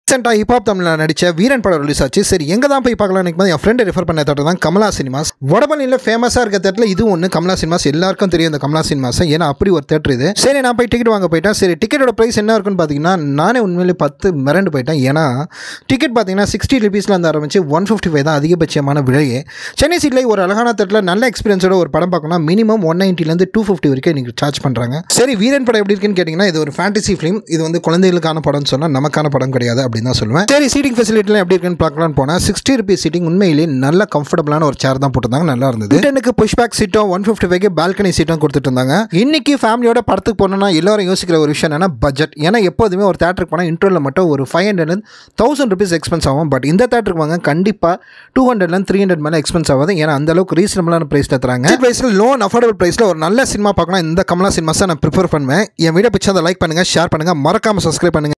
ரீசெண்டாக ஹிப்ஹாப் தமிழில் நடித்த வீரன் படம் ரிலீஸ் ஆச்சு சரி எங்கே தான் போய் பார்க்கலாம் நினைக்கும் என் ஃப்ரெண்டு ரெஃபர் பண்ண தேட்டர் தான் கமலா சினிமாஸ் வடபழனியில் ஃபேமஸாக இருக்க தேட்டரில் இது ஒன்று கமலா சினிமாஸ் எல்லாருக்கும் தெரியும் இந்த கமலா சினிமாஸ் ஏன்னா அப்படி ஒரு தேட்டர் இது சரி நான் போய் டிக்கெட் வாங்க போயிட்டேன் சரி டிக்கெட்டோட ப்ரைஸ் என்ன இருக்குன்னு பார்த்தீங்கன்னா நானே உண்மையிலே பத்து மிரண்டு போயிட்டேன் ஏன்னா டிக்கெட் பார்த்தீங்கன்னா சிக்ஸ்டி ருபீஸில் இருந்து ஆரம்பிச்சு ஒன் ஃபிஃப்டி ஃபைவ் தான் அதிகபட்சமான விலையே சென்னை சீட்டில் ஒரு அழகான தேட்டரில் நல்ல எக்ஸ்பீரியன்ஸோட ஒரு படம் பார்க்கணும் மினிமம் ஒன் நைன்ட்டிலேருந்து டூ ஃபிஃப்டி வரைக்கும் நீங்கள் சார்ஜ் பண்ணுறாங்க சரி வீரன் படம் எப்படி இருக்குன்னு கேட்டிங்கன்னா இது ஒரு ஃபேண்டசி ஃபிலிம் இது வந்து குழந்தைகளுக்கான படம்னு சொன்னால் நமக்கான படம் கிடையாது அப்படின்னு தான் சொல்லுவேன் சரி சீட்டிங் ஃபெசிலிட்டிலாம் எப்படி இருக்குன்னு பார்க்கலான்னு போனால் சிக்ஸ்டி ருபீஸ் சீட்டிங் உண்மையிலேயே நல்ல கம்ஃபர்டபுளான ஒரு சேர் தான் போட்டிருந்தாங்க நல்லா இருந்தது டென்னுக்கு புஷ் பேக் சீட்டும் ஒன் ஃபிஃப்டி ஃபைவ்க்கு பால்கனி சீட்டும் கொடுத்துட்டு இருந்தாங்க இன்னைக்கு ஃபேமிலியோட படத்துக்கு போனோம்னா எல்லாரும் யோசிக்கிற ஒரு விஷயம் என்னன்னா பட்ஜெட் ஏன்னா எப்போதுமே ஒரு தேட்டருக்கு போனால் இன்ட்ரோவில் மட்டும் ஒரு five hundred thousand rupees expense ஆகும் பட் இந்த தேட்டருக்கு வாங்க கண்டிப்பாக டூ ஹண்ட்ரட்லேருந்து த்ரீ ஹண்ட்ரட் மேலே எக்ஸ்பென்ஸ் ஆகாது ஏன்னா அந்த அளவுக்கு ரீசனபிளான ப்ரைஸில் தராங்க ப்ரைஸில் லோன் அஃபோர்டபுள் ப்ரைஸில் ஒரு நல்ல சினிமா பார்க்கணும் இந்த கமலா சினிமாஸை நான் ப்ரிஃபர் பண்ணுவேன் என் வீடியோ பிடிச்சா அதை லைக் பண்ணுங்கள் ஷேர் பண்ணுங்கள் மறக்காமல் சப்ஸ்கிரைப் பண்ணுங்கள்